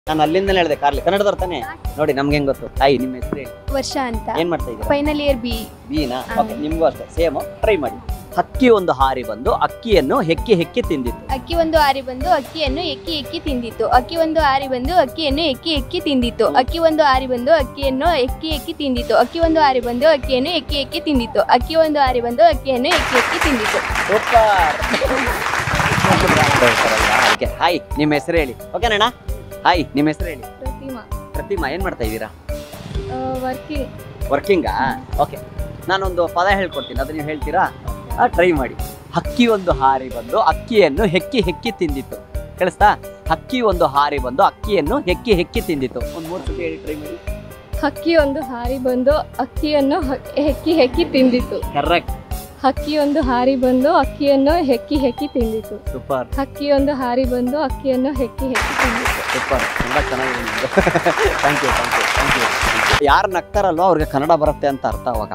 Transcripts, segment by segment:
ನಾನು ಅಲ್ಲಿಂದಲೇ ಹೇಳಿದೆ ಕಾರ್ಲಿ ಕನ್ನಡದವ್ರು ತಾನೆ ನೋಡಿ ನಮ್ಗೆ ಹೆಂಗ್ ಗೊತ್ತು ತಾಯಿ ನಿಮ್ಮ ಹೆಸರು ಹೇಳಿ ವರ್ಷ ಅಂತ ಏನ್ ಮಾಡ್ತಾ ಇದ್ದೀರಾ ಫೈನಲ್ ಇಯರ್ ಬಿ ಬೀನಾ ಹಾ. ಓಕೆ ನಿಮ್ಗೂ ಅಷ್ಟೇ ಸೇಮ್ ಟ್ರೈ ಮಾಡಿ ಹಕ್ಕಿ ಒಂದು ಹಾರಿ ಬಂದು ಅಕ್ಕಿಯನ್ನು ಹೆಕ್ಕಿ ಹೆಕ್ಕಿ ತಿಂದಿತ್ತು ಅಕ್ಕಿ ಒಂದು ಆರಿ ಬಂದು ಅಕ್ಕಿಯನ್ನು ಎಕ್ಕಿ ಎಕ್ಕಿ ತಿಂದಿತ್ತು ಅಕ್ಕಿ ಒಂದು ಆರಿ ಬಂದು ಅಕ್ಕಿಯನ್ನು ಎಕ್ಕಿ ಎಕ್ಕಿ ತಿಂದಿತ್ತು ಅಕ್ಕಿ ಒಂದು ಆರಿ ಬಂದು ಅಕ್ಕಿಯನ್ನು ಎಕ್ಕಿ ಎಕ್ಕಿ ತಿಂದಿತ್ತು ಅಕ್ಕಿ ಒಂದು ಆರಿ ಬಂದು ಅಕ್ಕಿಯನ್ನು ಎಕ್ಕಿ ಎಕ್ಕಿ ತಿಂದಿತ್ತು ಅಕ್ಕಿ ಒಂದು ಆರಿ ಬಂದು ಅಕ್ಕಿಯನ್ನು ಎಕ್ಕಿ ಎಕ್ಕಿ ತಿಂದಿತ್ತು ಸೂಪರ್ ಅದಕ್ಕೆ ಹಾಯ್ ನಿಮ್ಮ ಹೆಸರು ಹೇಳಿ ಓಕೆನಣ್ಣ ಹಾಯ್ ನಿಮ್ಮ ಹೆಸರು ಹೇಳಿ ಪ್ರತಿಮಾ ಪ್ರತಿಮಾ ಏನ್ ಮಾಡ್ತಾ ಇದ್ದೀರಾ ವರ್ಕಿಂಗ್ ವರ್ಕಿಂಗಾ ಓಕೆ ನಾನೊಂದು ಪದ ಹೇಳ್ಕೊಡ್ತೀನಿ ಅದನ್ನ ನೀವು ಹೇಳ್ತೀರಾ ಟ್ರೈ ಮಾಡಿ ಹಕ್ಕಿ ಒಂದು ಹಾರಿ ಬಂದು ಅಕ್ಕಿಯನ್ನು ಹೆಕ್ಕಿ ಹೆಕ್ಕಿ ತಿಂದಿತ್ತು ಕೇಳಿಸ್ತಾ ಹಕ್ಕಿ ಒಂದು ಹಾರಿ ಬಂದು ಅಕ್ಕಿಯನ್ನು ಹೆಕ್ಕಿ ಹೆಕ್ಕಿ ತಿಂದಿತ್ತು ಒಂದು ಮೂರು ಸತಿ ಹೇಳಿ ಟ್ರೈ ಮಾಡಿ ಹಕ್ಕಿ ಒಂದು ಹಾರಿ ಬಂದು ಅಕ್ಕಿಯನ್ನು ಹೆಕ್ಕಿ ಹೆಕ್ಕಿ ತಿಂದಿತ್ತು ಕರೆಕ್ಟ್ ಹಕ್ಕಿ ಒಂದು ಹಾರಿ ಬಂದು ಅಕ್ಕಿಯನ್ನು ಹೆಕ್ಕಿ ಹೆಕ್ಕಿ ತಿಂದಿತ್ತು ಸೂಪರ್ ಹಕ್ಕಿ ಒಂದು ಹಾರಿ ಬಂದು ಅಕ್ಕಿಯನ್ನು ಹೆಕ್ಕಿ ಹೆಕ್ಕಿ ತಿಂದಿತ್ತು ಸೂಪರ್ ತುಂಬ ಚೆನ್ನಾಗಿದೆ ನಿಮ್ದು thank you thank you thank you ಯಾರು ನಗ್ತಾರಲ್ವೋ ಅವ್ರಿಗೆ ಕನ್ನಡ ಬರುತ್ತೆ ಅಂತ ಅರ್ಥ ಅವಾಗ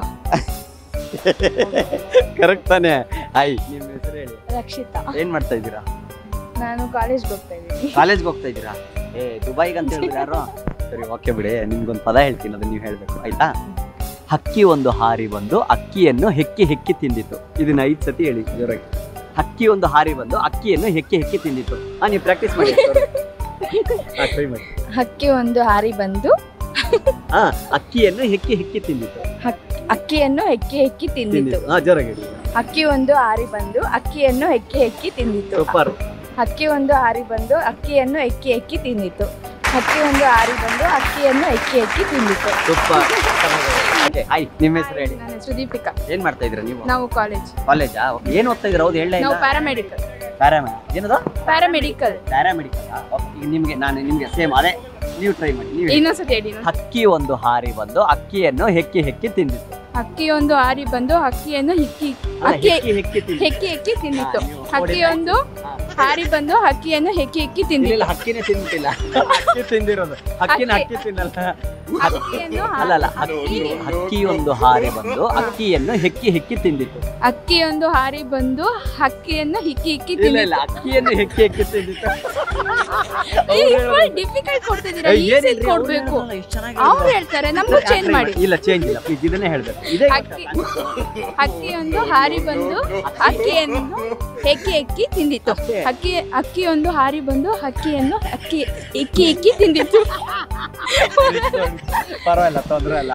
ಕರೆಕ್ಟ್ ತಾನೇ ಆಯ್ ನಿಮ್ಮ ಹೆಸರು ಹೇಳಿ ರಕ್ಷಿತಾ ಏನ್ ಮಾಡ್ತಾ ಇದ್ದೀರಾ ನಾನು ಕಾಲೇಜ್ಗೆ ಹೋಗ್ತಾ ಇದ್ದೀನಿ ಕಾಲೇಜ್ಗೆ ಹೋಗ್ತಾ ಇದ್ದೀರಾ ಏ ದುಬೈಗೆ ಅಂತ ಹೇಳಿದ್ರೆ ಯಾರು ಸರಿ ಓಕೆ ಬಿಡಿ ನಿಮ್ಗೊಂದು ಪದ ಹೇಳ್ತೀನಿ ಅದನ್ನ ನೀವು ಹೇಳ್ಬೇಕು ಆಯ್ತಾ ಹಕ್ಕಿ ಒಂದು ಹಾರಿ ಬಂದು ಅಕ್ಕಿಯನ್ನು ಹೆಕ್ಕಿ ಹೆಕ್ಕಿ ತಿಂದಿತ್ತು ಇದನ್ನ ಐದು ಸತಿ ಹೇಳಿ ಜೋರಾಗಿ ಹಕ್ಕಿ ಒಂದು ಹಾರಿ ಬಂದು ಅಕ್ಕಿಯನ್ನು ಹೆಕ್ಕಿ ಹೆಕ್ಕಿ ತಿಂದಿತ್ತು ಹಾ ನೀವು ಪ್ರಾಕ್ಟೀಸ್ ಮಾಡಿ ಟ್ರೈ ಮಾಡಿ ಹಕ್ಕಿ ಒಂದು ಹಾರಿ ಬಂದು ಹಾ ಅಕ್ಕಿಯನ್ನು ಹೆಕ್ಕಿ ಹೆಕ್ಕಿ ತಿಂದಿತ್ತು ಅಕ್ಕಿಯನ್ನು ಹೆಕ್ಕಿ ಹೆಕ್ಕಿ ತಿಂದಿತ್ತು ತಿಂದಿತ್ತು ಹಾ ಜೋರಾಗಿ ಹೇಳಿ ಅಕ್ಕಿ ಒಂದು ಹಾರಿ ಬಂದು ಅಕ್ಕಿಯನ್ನು ಹೆಕ್ಕಿ ಹೆಕ್ಕಿ ತಿಂದಿತ್ತು ಸೂಪರ್ ಹಕ್ಕಿ ಒಂದು ಹಾರಿ ಬಂದು ಅಕ್ಕಿಯನ್ನು ಎಕ್ಕಿ ಎಕ್ಕಿ ತಿಂದಿತ್ತು ಹಕ್ಕಿ ಒಂದು ಹಾರಿ ಬಂದು ಅಕ್ಕಿಯನ್ನು ಎಕ್ಕಿ ಎಕ್ಕಿ ತಿಂದಿತ್ತು ಸೂಪರ್ ಓಕೆ ಹಾಯ್ ನಿಮ್ಮ ಹೆಸರು ಹೇಳಿ ನನ್ನ ಹೆಸರು ದೀಪಿಕಾ ಏನ್ ಮಾಡ್ತಾ ಇದ್ದೀರಾ ನೀವು ನಾವು ಕಾಲೇಜ್ ಕಾಲೇಜಾ ಏನ್ ಓದ್ತಾ ಇದ್ದೀರಾ ಹೌದು ಹೇಳಲೇ ನಾವು ಇಲ್ಲ ಪ್ಯಾರಾಮೆಡಿಕಲ್ ಪ್ಯಾರಾಮೆಡಿಕಲ್ ಏನದು ಪ್ಯಾರಾಮೆಡಿಕಲ್ ಪ್ಯಾರಾಮೆಡಿಕಲ್ ಈಗ ನಿಮ್ಗೆ ನಾನು ನಿಮ್ಗೆ ಸೇಮ್ ಅದೇ ನೀವು ಟ್ರೈ ಮಾಡಿ ನೀವು ಹೇಳಿ. ಇನ್ನೊಂದ್ಸತಿ ಹೇಳಿ ಇನ್ನೊಂದ್ಸತಿ. ಹಕ್ಕಿ ಒಂದು ಹಾರಿ ಬಂದು ಅಕ್ಕಿಯನ್ನು ಹೆಕ್ಕಿ ಹೆಕ್ಕಿ ತಿಂದಿತ್ತು ಹಕ್ಕಿ ಒಂದು ಹಾರಿ ಬಂದು ಅಕ್ಕಿಯನ್ನು ಹಿಕ್ಕಿ ಅಲ್ಲ, ಅಕ್ಕಿ ಹೆಕ್ಕಿ ಹೆಕ್ಕಿ ತಿಂದಿತ್ತು ಹೆಕ್ಕಿ ಎಕ್ಕಿ ತಿಂದಿತ್ತು ಹಾ, ನೀವು ಹಕ್ಕಿ ನೋಡಿ. ಒಂದು ಹಾ. ಹಾರಿ ಬಂದು ಹಕ್ಕಿಯನ್ನು ಹೆಕ್ಕಿ ಎಕ್ಕಿ ಇಲ್ಲ, ತಿಂದಿತ್ತು ಇಲ್ಲ ಹಕ್ಕಿನೇ ತಿಂದಿಲ್ಲ ಹಕ್ಕಿ ತಿಂದಿರೋದು ಹಕ್ಕಿನ ಹಕ್ಕಿ. ಹಕ್ಕಿ ತಿನ್ನಲ್ಲ ಹಕ್ಕಿಯನ್ನು ಹಾ- ಅಲ್ಲ ಅಲ್ಲ ಹಕ್ಕಿ ಹಕ್ಕಿ ಒಂದು ಹಾರಿ ಬಂದು ಅಕ್ಕಿಯನ್ನು ಹೆಕ್ಕಿ ಹೆಕ್ಕಿ ತಿಂದಿತ್ತು ಅಕ್ಕಿಯೊಂದು ಹಾರಿ ಬಂದು ಹಕ್ಕಿಯನ್ನು ಹಿಕ್ಕಿ ಹಿಕ್ಕಿ ಇಲ್ಲ ಇಲ್ಲ ತಿಂದಿತ್ತು ಅಕ್ಕಿಯನ್ನು ಹೆಕ್ಕಿ ಹೆಕ್ಕಿ ತಿಂದಿತ್ತು ಡಿಫಿಕಲ್ಟ್ ಕೊಡ್ತಿದ್ದೀರಾ ಏ, ಈಸಿ ಏನಿಲ್ರಿ, ಅವ್ರು ಕೊಡ್ಬೇಕು ಹೇಳೋದಲ್ಲ, ಎಷ್ಟ್ ಚೆನ್ನಾಗಿ ಅವ್ರು ಹೇಳಿದ್ರು. ಹೇಳ್ತಾರೆ ನಮ್ಗೂ ಸರಿ, ಚೇಂಜ್ try ಮಾಡಿ ಇಲ್ಲ ಚೇಂಜ್ ಇಲ್ಲ ಪ್ಲೀಸ್ ಇದನ್ನೇ ಹೇಳ್ಬೇಕು ಇದೇ ಅಕ್ಕಿ ಅಕ್ಕಿಯೊಂದು ಹಾರಿ ಬಂದು ಅಕ್ಕಿಯನ್ನು ಹೆಕ್ಕಿ ಎಕ್ಕಿ ತಿಂದಿತ್ತು ಅಷ್ಟೇ. ಅಕ್ಕಿ ಅಕ್ಕಿಯೊಂದು ಹಾರಿ ಬಂದು ಅಕ್ಕಿಯನ್ನು ಅಕ್ಕಿ ಇಕ್ಕಿ ಇಕ್ಕಿ ತಿಂದಿತ್ತು ಪರವಾಗಿಲ್ಲ ತೊಂದ್ರೆ ಇಲ್ಲ